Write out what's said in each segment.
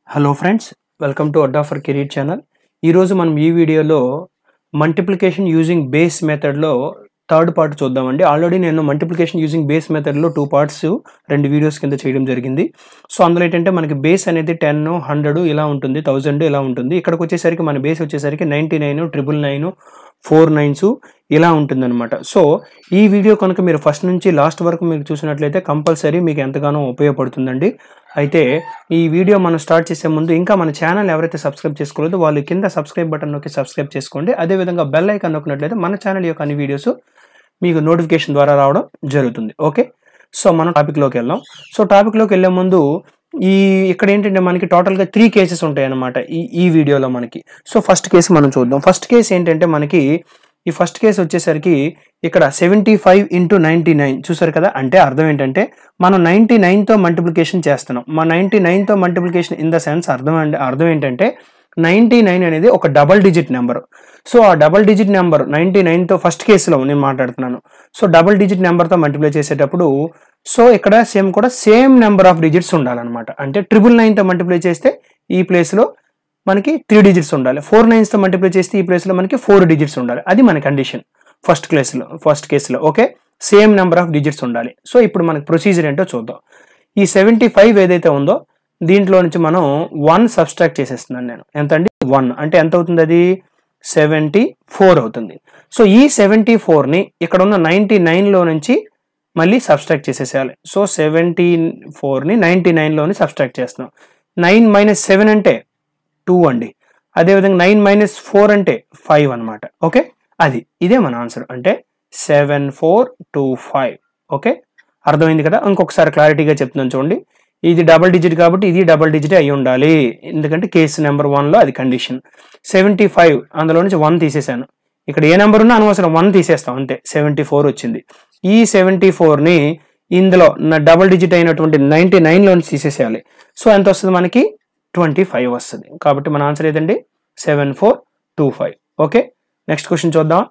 hello friends welcome to Adda for career channel ఈరోజు మనం ఈ వీడియోలో మల్టిప్లికేషన్ యూజింగ్ బేస్ మెథడ్లో థర్డ్ పార్ట్ చూద్దామండి ఆల్రెడీ నేను మల్టిప్లికేషన్ యూజింగ్ బేస్ మెథడ్లో టూ పార్ట్స్ రెండు వీడియోస్ కింద చేయడం జరిగింది సో అందులో ఏంటంటే మనకి బేస్ అనేది టెన్ హండ్రెడ్ ఇలా ఉంటుంది థౌజండ్ ఇలా ఉంటుంది ఇక్కడికి వచ్చేసరికి మన బేస్ వచ్చేసరికి ninety nine triple nine four nines ఇలా ఉంటుందన్నమాట సో ఈ వీడియో కనుక మీరు ఫస్ట్ నుంచి లాస్ట్ వరకు మీరు చూసినట్లయితే కంపల్సరీ మీకు ఎంతగానో ఉపయోగపడుతుందండి అయితే ఈ వీడియో మనం స్టార్ట్ చేసే ముందు ఇంకా మన ఛానల్ ఎవరైతే సబ్స్క్రైబ్ చేసుకోలేదో వాళ్ళు కింద సబ్స్క్రైబ్ బటన్ నొక్కి సబ్స్క్రైబ్ చేసుకోండి అదేవిధంగా బెల్ ఐకాన్ నొక్కినట్లయితే మన ఛానల్ యొక్క అన్ని వీడియోస్ మీకు నోటిఫికేషన్ ద్వారా రావడం జరుగుతుంది ఓకే సో మనం టాపిక్లోకి వెళ్దాం సో టాపిక్లోకి వెళ్ళే ముందు ఈ ఇక్కడ ఏంటంటే మనకి టోటల్గా త్రీ కేసెస్ ఉంటాయి అన్నమాట ఈ ఈ వీడియోలో మనకి సో ఫస్ట్ కేసు మనం చూద్దాం ఫస్ట్ కేసు ఏంటంటే మనకి ఈ ఫస్ట్ కేసు వచ్చేసరికి ఇక్కడ seventy five into ninety nine చూసారు కదా అంటే అర్థం ఏంటంటే మనం నైంటీ నైన్తో మల్టిప్లికేషన్ చేస్తున్నాం మా నైంటీ నైన్తో మల్టిప్లికేషన్ ఇన్ ద సెన్స్ అర్థం అంటే అర్థం ఏంటంటే నైంటీ నైన్ అనేది ఒక డబల్ డిజిట్ నెంబర్ సో ఆ డబల్ డిజిట్ నెంబర్ నైంటీ నైన్తో ఫస్ట్ కేసులో నేను మాట్లాడుతున్నాను సో డబల్ డిజిట్ నెంబర్తో మల్టిప్లై చేసేటప్పుడు సో ఇక్కడ సేమ్ కూడా సేమ్ నెంబర్ ఆఫ్ డిజిట్స్ ఉండాలన్నమాట అంటే ట్రిపుల్ నైన్తో మల్టిప్లై చేస్తే ఈ ప్లేస్లో మనకి త్రీ డిజిట్స్ ఉండాలి ఫోర్ నైన్స్తో మల్టిప్లై చేస్తే ఈ ప్లేస్లో మనకి ఫోర్ డిజిట్స్ ఉండాలి అది మన కండిషన్ ఫస్ట్ క్లాస్లో ఫస్ట్ కేసులో okay same number of digits ఉండాలి సో ఇప్పుడు మనకి ప్రొసీజర్ ఏంటో చూద్దాం ఈ సెవెంటీ ఫైవ్ ఏదైతే ఉందో దీంట్లో నుంచి మనం వన్ సబ్స్ట్రాక్ట్ చేసేస్తున్నాను నేను ఎంత అండి వన్ అంటే ఎంత అవుతుంది అది సెవెంటీ ఫోర్ అవుతుంది సో ఈ సెవెంటీ ఫోర్ని ఇక్కడ ఉన్న నైంటీ నైన్లో నుంచి మళ్ళీ సబ్స్ట్రాక్ట్ చేసేసేయాలి సో సెవెంటీ ఫోర్ని నైంటీ నైన్లోని సబ్స్ట్రాక్ట్ చేస్తున్నాం నైన్ మైనస్ సెవెన్ అంటే టూ అండి అదేవిధంగా నైన్ మైనస్ ఫోర్ అంటే ఫైవ్ అనమాట ఓకే అది ఇదే మన ఆన్సర్ అంటే seven four two five okay అర్థమైంది కదా ఇంకొకసారి క్లారిటీగా చెప్తున్నాను చూడండి ఇది డబల్ డిజిట్ కాబట్టి ఇది డబల్ డిజిట్ అయి ఉండాలి ఎందుకంటే కేసు నెంబర్ వన్లో అది కండిషన్ సెవెంటీ ఫైవ్ అందులో నుంచి వన్ తీసేశాను ఇక్కడ ఏ నెంబర్ ఉన్నా అనవసరం వన్ తీసేస్తాం అంతే సెవెంటీ ఫోర్ వచ్చింది ఈ సెవెంటీ ఫోర్ని ఇందులో డబల్ డిజిట్ అయినటువంటి నైంటీ నైన్లో నుంచి తీసేసేయాలి సో ఎంత వస్తుంది మనకి ట్వంటీ ఫైవ్ వస్తుంది కాబట్టి మన ఆన్సర్ ఏదండి seven four two five okay next question చూద్దాం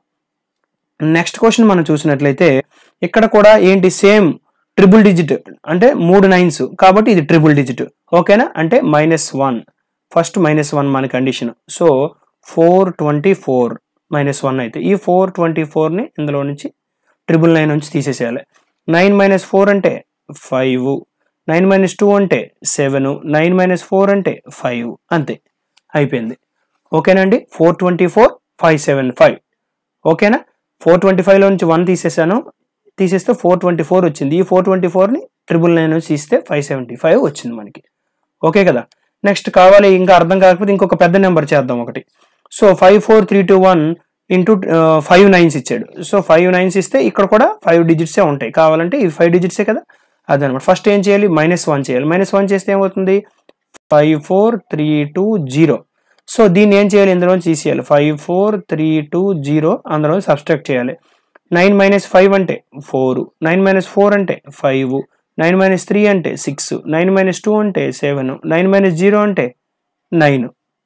నెక్స్ట్ క్వశ్చన్ మనం చూసినట్లయితే ఇక్కడ కూడా ఏంటి సేమ్ ట్రిపుల్ డిజిట్ అంటే మూడు నైన్స్ కాబట్టి ఇది ట్రిపుల్ డిజిట్ ఓకేనా అంటే minus one first minus one మన condition so four twenty four minus one అయితే ఈ ఫోర్ ట్వంటీ ఫోర్ని ఇందులో నుంచి ట్రిపుల్ నైన్ నుంచి తీసేసేయాలి నైన్ మైనస్ ఫోర్ అంటే ఫైవ్ నైన్ మైనస్ టూ అంటే సెవెన్ నైన్ మైనస్ ఫోర్ అంటే ఫైవ్ అంతే అయిపోయింది ఓకేనండి four twenty four five seven five ఓకేనా ఫోర్ ట్వంటీ ఫైవ్లో నుంచి వన్ తీసేసాను తీసేస్తే ఫోర్ ట్వంటీ ఫోర్ వచ్చింది ఈ ఫోర్ ట్వంటీ ఫోర్ని ట్రిపుల్ నైన్ నుంచి తీస్తే ఫైవ్ సెవెంటీ ఫైవ్ వచ్చింది మనకి ఓకే కదా నెక్స్ట్ కావాలి ఇంకా అర్థం కాకపోతే ఇంకొక పెద్ద నెంబర్ చేద్దాం ఒకటి so five four three two one into five nines ఇచ్చాడు సో ఫైవ్ నైన్స్ ఇస్తే ఇక్కడ కూడా ఫైవ్ డిజిట్సే ఉంటాయి కావాలంటే ఇవి ఫైవ్ డిజిట్సే కదా అదనమాట ఫస్ట్ ఏం చేయాలి మైనస్ వన్ చేయాలి మైనస్ వన్ చేస్తే ఏమవుతుంది five four three two zero so దీన్ని ఏం చేయాలి ఇందులో తీసేయాలి five four three two zero అందులో సబ్స్ట్రాక్ట్ చేయాలి నైన్ మైనస్ ఫైవ్ అంటే ఫోర్ నైన్ మైనస్ ఫోర్ అంటే ఫైవ్ నైన్ మైనస్ త్రీ అంటే సిక్స్ నైన్ మైనస్ టూ అంటే సెవెన్ నైన్ మైనస్ జీరో అంటే నైన్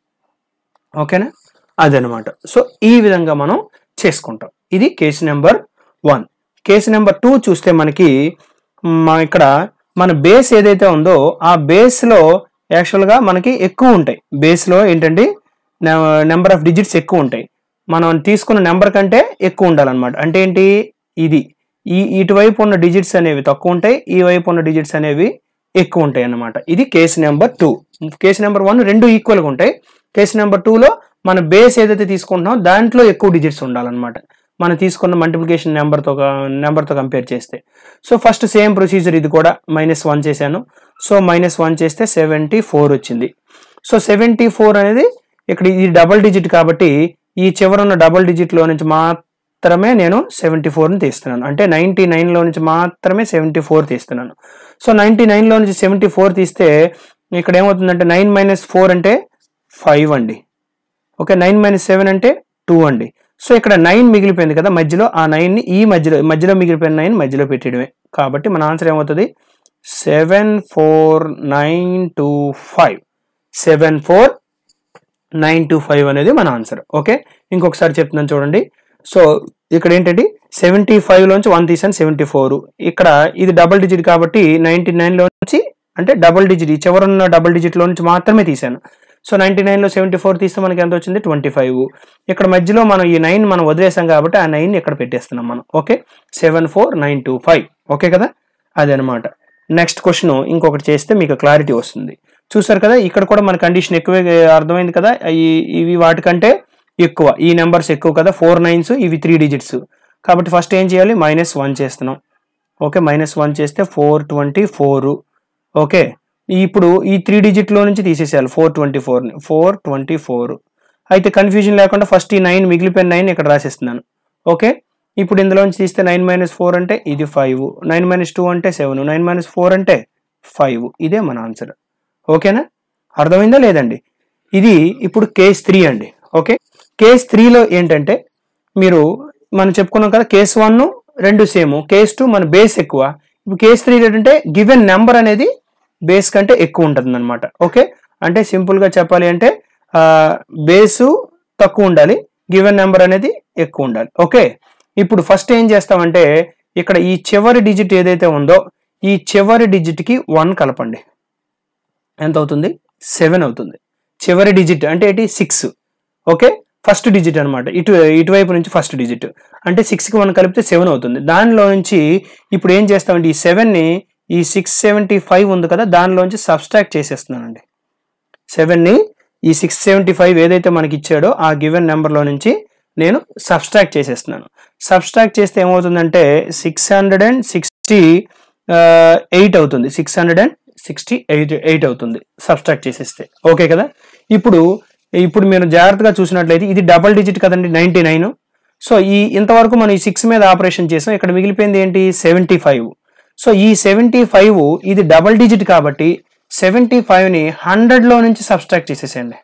ఓకేనా అదనమాట సో ఈ విధంగా మనం చేసుకుంటాం ఇది case number one case number two చూస్తే మనకి మా ఇక్కడ మన బేస్ ఏదైతే ఉందో ఆ బేస్లో యాక్చువల్గా మనకి ఎక్కువ ఉంటాయి బేస్లో ఏంటంటే నెంబర్ ఆఫ్ డిజిట్స్ ఎక్కువ ఉంటాయి మనం తీసుకున్న నెంబర్ కంటే ఎక్కువ ఉండాలన్నమాట అంటే ఏంటి ఇది ఈ ఇటువైపు ఉన్న డిజిట్స్ అనేవి తక్కువ ఉంటాయి ఈ వైపు ఉన్న డిజిట్స్ అనేవి ఎక్కువ ఉంటాయి అన్నమాట ఇది case number two case number one రెండు ఈక్వల్గా ఉంటాయి కేసు నెంబర్ టూలో మన బేస్ ఏదైతే తీసుకుంటున్నామో దాంట్లో ఎక్కువ డిజిట్స్ ఉండాలన్నమాట మనం తీసుకున్న మల్టిప్లికేషన్ నెంబర్తో నెంబర్తో కంపేర్ చేస్తే సో ఫస్ట్ సేమ్ ప్రొసీజర్ ఇది కూడా మైనస్ వన్ చేశాను సో మైనస్ వన్ చేస్తే సెవెంటీ ఫోర్ వచ్చింది సో సెవెంటీ ఫోర్ అనేది ఇక్కడ ఇది డబల్ డిజిట్ కాబట్టి ఈ చివరున్న డబల్ డిజిట్లో నుంచి మాత్రమే నేను సెవెంటీ ఫోర్ని తీస్తున్నాను అంటే నైంటీ నైన్లో నుంచి మాత్రమే సెవెంటీ ఫోర్ తీస్తున్నాను సో నైంటీ నైన్లో నుంచి సెవెంటీ ఫోర్ తీస్తే ఇక్కడ ఏమవుతుందంటే నైన్ మైనస్ ఫోర్ అంటే ఫైవ్ అండి ఓకే నైన్ మైనస్ సెవెన్ అంటే టూ అండి సో ఇక్కడ నైన్ మిగిలిపోయింది కదా మధ్యలో ఆ నైన్ని ఈ మధ్యలో మధ్యలో మిగిలిపోయిన నైన్ మధ్యలో పెట్టడమే కాబట్టి మన ఆన్సర్ ఏమవుతుంది seven four nine two five seven four nine two five అనేది మన ఆన్సర్ ఓకే ఇంకొకసారి చెప్తున్నాను చూడండి సో ఇక్కడ ఏంటంటే సెవెంటీ ఫైవ్లోంచి వన్ తీసాను సెవెంటీ ఫోర్ ఇక్కడ ఇది డబల్ డిజిట్ కాబట్టి నైంటీ నైన్లో నుంచి అంటే డబుల్ డిజిట్ ఈ చివరున్న డబుల్ డిజిట్లో నుంచి మాత్రమే తీసాను సో నైంటీ నైన్లో సెవెంటీ ఫోర్ తీస్తే మనకి ఎంత వచ్చింది ట్వంటీ ఫైవ్ ఇక్కడ మధ్యలో మనం ఈ నైన్ మనం వదిలేసాం కాబట్టి ఆ నైన్ ఇక్కడ పెట్టేస్తున్నాం మనం okay seven four nine two five okay కదా అదనమాట నెక్స్ట్ క్వశ్చన్ ఇంకొకటి చేస్తే మీకు క్లారిటీ వస్తుంది చూసారు కదా ఇక్కడ కూడా మన కండిషన్ ఎక్కువే అర్థమైంది కదా ఈ- ఇవి వాటికంటే ఎక్కువ ఈ నెంబర్స్ ఎక్కువ కదా ఫోర్ నైన్స్ ఇవి త్రీ డిజిట్స్ కాబట్టి ఫస్ట్ ఏం చేయాలి మైనస్ వన్ చేస్తున్నాం ఓకే మైనస్ వన్ చేస్తే ఫోర్ ట్వంటీ ఫోర్ ఓకే ఇప్పుడు ఈ త్రీ డిజిట్లో నుంచి తీసేసేయాలి ఫోర్ ట్వంటీ ఫోర్ని ఫోర్ ట్వంటీ ఫోర్ అయితే కన్ఫ్యూజన్ లేకుండా ఫస్ట్ ఈ నైన్ మిగిలిపోయిన నైన్ ఇక్కడ రాసేస్తున్నాను ఓకే ఇప్పుడు ఇందులోంచి తీస్తే నైన్ మైనస్ ఫోర్ అంటే ఇది ఫైవ్ నైన్ మైనస్ టూ అంటే సెవెన్ నైన్ మైనస్ ఫోర్ అంటే ఫైవ్ ఇదే మన ఆన్సర్ ఓకేనా అర్థమైందా లేదండి ఇది ఇప్పుడు కేస్ త్రీ అండి ఓకే కేస్ త్రీలో ఏంటంటే మీరు మనం చెప్పుకున్నాం కదా కేస్ వన్ రెండు సేమ్ కేస్ టూ మన బేస్ ఎక్కువ ఇప్పుడు కేస్ త్రీ ఏంటంటే గివెన్ నెంబర్ అనేది బేస్ కంటే ఎక్కువ ఉంటుంది అనమాట ఓకే అంటే సింపుల్గా చెప్పాలి అంటే బేసు తక్కువ ఉండాలి గివెన్ నెంబర్ అనేది ఎక్కువ ఉండాలి ఓకే ఇప్పుడు ఫస్ట్ ఏం చేస్తామంటే ఇక్కడ ఈ చివరి డిజిట్ ఏదైతే ఉందో ఈ చివరి డిజిట్కి వన్ కలపండి ఎంత అవుతుంది సెవెన్ అవుతుంది చివరి డిజిట్ అంటే ఏంటి సిక్స్ ఓకే ఫస్ట్ డిజిట్ అనమాట ఇటు ఇటువైపు నుంచి ఫస్ట్ డిజిట్ అంటే సిక్స్కి వన్ కలిపితే సెవెన్ అవుతుంది దానిలో నుంచి ఇప్పుడు ఏం చేస్తామంటే ఈ సెవెన్ని ఈ సిక్స్ సెవెంటీ ఫైవ్ ఉంది కదా దానిలోంచి సబ్స్ట్రాక్ట్ చేసేస్తున్నానండి సెవెన్ని ఈ సిక్స్ సెవెంటీ ఫైవ్ ఏదైతే మనకి ఇచ్చాడో ఆ గివెన్ నెంబర్లో నుంచి నేను సబ్స్ట్రాక్ట్ చేసేస్తున్నాను సబ్స్ట్రాక్ట్ చేస్తే ఏమవుతుందంటే six hundred and sixty eight అవుతుంది six hundred and sixty eight eight అవుతుంది సబ్స్ట్రాక్ట్ చేసేస్తే ఓకే కదా ఇప్పుడు ఇప్పుడు మీరు జాగ్రత్తగా చూసినట్లయితే ఇది డబల్ డిజిట్ కదండి నైంటీ నైన్ సో ఈ ఇంతవరకు మనం ఈ సిక్స్ మీద ఆపరేషన్ చేసాం ఇక్కడ మిగిలిపోయింది ఏంటి సెవెంటీ ఫైవ్ సో ఈ సెవెంటీ ఫైవ్ ఇది డబల్ డిజిట్ కాబట్టి సెవెంటీ ఫైవ్ని హండ్రెడ్లో నుంచి సబ్స్ట్రాక్ట్ చేసేసేయండి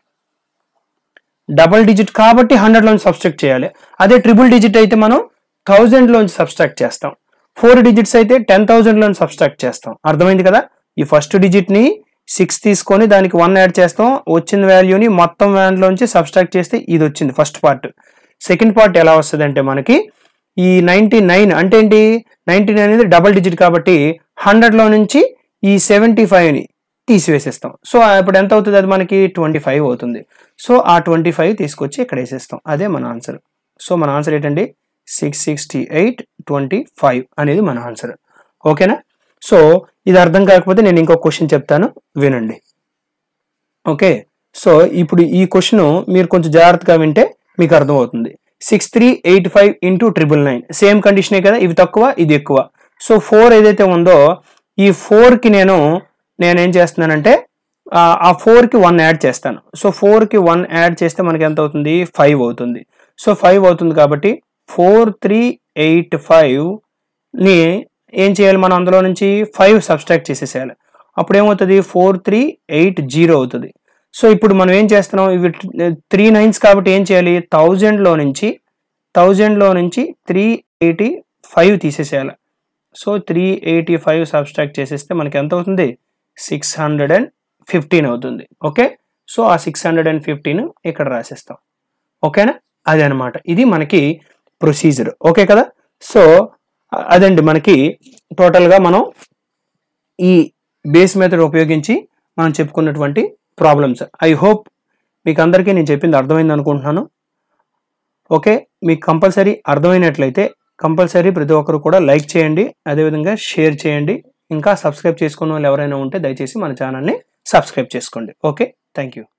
డబల్ డిజిట్ కాబట్టి హండ్రెడ్లోంచి సబ్స్ట్రాక్ట్ చేయాలి అదే ట్రిపుల్ డిజిట్ అయితే మనం థౌజండ్లోంచి సబ్స్ట్రాక్ట్ చేస్తాం ఫోర్ డిజిట్స్ అయితే టెన్ థౌజండ్లోంచి సబ్స్ట్రాక్ట్ చేస్తాం అర్థమైంది కదా ఈ ఫస్ట్ డిజిట్ని సిక్స్ తీసుకొని దానికి వన్ యాడ్ చేస్తాం వచ్చిన వాల్యూని మొత్తం వాల్యూలోంచి సబ్స్ట్రాక్ట్ చేస్తే ఇది వచ్చింది ఫస్ట్ పార్ట్ సెకండ్ పార్ట్ ఎలా వస్తుంది అంటే మనకి ఈ నైంటీ నైన్ అంటే ఏంటి నైంటీ నైన్ అనేది డబల్ డిజిట్ కాబట్టి హండ్రెడ్లో నుంచి ఈ సెవెంటీ ఫైవ్ని తీసివేసేస్తాం సో ఇప్పుడు ఎంత అవుతుంది అది మనకి ట్వంటీ ఫైవ్ అవుతుంది సో ఆ ట్వంటీ ఫైవ్ తీసుకొచ్చి ఇక్కడ వేసేస్తాం అదే మన ఆన్సర్ సో మన ఆన్సర్ ఏంటండి six sixty eight twenty five అనేది మన ఆన్సర్ ఓకేనా సో ఇది అర్థం కాకపోతే నేను ఇంకో క్వశ్చన్ చెప్తాను వినండి ఓకే సో ఇప్పుడు ఈ క్వశ్చన్ మీరు కొంచెం జాగ్రత్తగా వింటే మీకు అర్థమవుతుంది six three eight five into triple nine same కండిషనే కదా ఇవి తక్కువ ఇది ఎక్కువ సో ఫోర్ ఏదైతే ఉందో ఈ ఫోర్కి నేను నేనేం చేస్తున్నానంటే ఆ, ఆ ఫోర్కి వన్ యాడ్ చేస్తాను సో ఫోర్కి వన్ యాడ్ చేస్తే మనకి ఎంత అవుతుంది ఫైవ్ అవుతుంది సో ఫైవ్ అవుతుంది కాబట్టి ఫోర్ త్రీ ఎయిట్ ఫైవ్ని ఏం చేయాలి మనం అందులో నుంచి ఫైవ్ సబ్స్ట్రాక్ట్ చేసేసేయాలి అప్పుడు ఏమవుతుంది ఫోర్ త్రీ ఎయిట్ జీరో అవుతుంది సో ఇప్పుడు మనం ఏం చేస్తున్నాం ఇవి త్రీ నైన్స్ కాబట్టి ఏం చేయాలి థౌజండ్లో నుంచి థౌజండ్లో నుంచి త్రీ ఎయిటీ ఫైవ్ తీసేసేయాలి so three eighty five subtract చేసేస్తే మనకి ఎంత అవుతుంది సిక్స్ హండ్రెడ్ అండ్ ఫిఫ్టీన్ అవుతుంది ఓకే సో ఆ సిక్స్ హండ్రెడ్ అండ్ ఫిఫ్టీన్ ఇక్కడ రాసేస్తాం ఓకేనా అదే అనమాట ఇది మనకి ప్రొసీజర్ ఓకే కదా సో అ- అదండి మనకి టోటల్గా మనం ఈ బేస్ మెథడ్ ఉపయోగించి మనం చెప్పుకున్నటువంటి ప్రాబ్లమ్స్ ఐ హోప్ మీకు అందరికీ నేను చెప్పింది అర్థమైంది అనుకుంటున్నాను ఓకే మీకు కంపల్సరీ అర్థమైనట్లయితే కంపల్సరీ ప్రతి ఒక్కరు కూడా లైక్ చేయండి అదేవిధంగా షేర్ చేయండి ఇంకా సబ్స్క్రైబ్ చేసుకున్న వాళ్ళు ఎవరైనా ఉంటే దయచేసి మన ఛానల్ని సబ్స్క్రైబ్ చేసుకోండి ఓకే థ్యాంక్ యూ